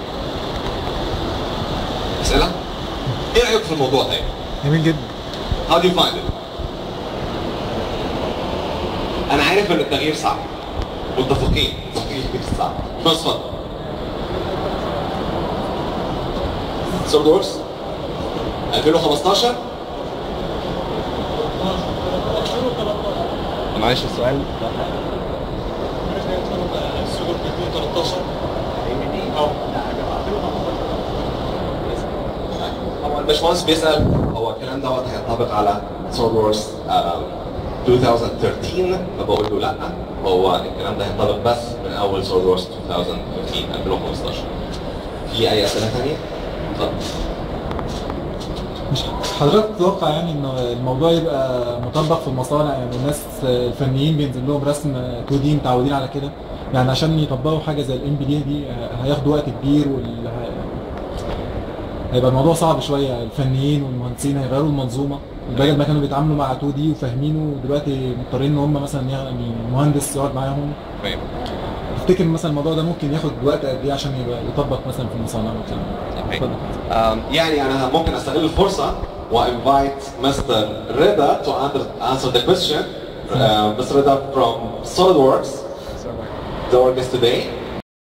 اسئله ايه رايك في الموضوع ده جميل جدا How do you find it? أنا عارف إن التغيير صعب. متفقين، التغيير صعب. بس اتفضل. سوليد وركس 2015 معلش السؤال هو الباشمهندس بيسأل هو الكلام دوت هينطبق على سوليد وركس 2013 فبقول له لا هو الكلام ده هينطبق بس من أول سوليد وركس 2015 2015 في أي أسئلة ثانية؟ اتفضل. مش حضرتك تتوقع يعني ان الموضوع يبقى مطبق في المصانع يعني الناس الفنيين بينزل لهم رسم 2 دي متعودين على كده يعني عشان يطبقوا حاجه زي الام بي دي دي هياخدوا وقت كبير وال هيبقى الموضوع صعب شويه الفنيين والمهندسين هيغيروا المنظومه بدل ما كانوا بيتعاملوا مع 2 دي وفاهمينه دلوقتي مضطرين ان هم مثلا يعني مهندس يقعد معاهم فاهم تفتكر مثلا الموضوع ده ممكن ياخد وقت قد ايه عشان يبقى يطبق مثلا في المصانع والكلام ده؟ اتفضل. Um, يعني انا ممكن استغل الفرصه وانفايت مستر رضا to under- answer the question uh, Mr. Rida from SolidWorks the work is today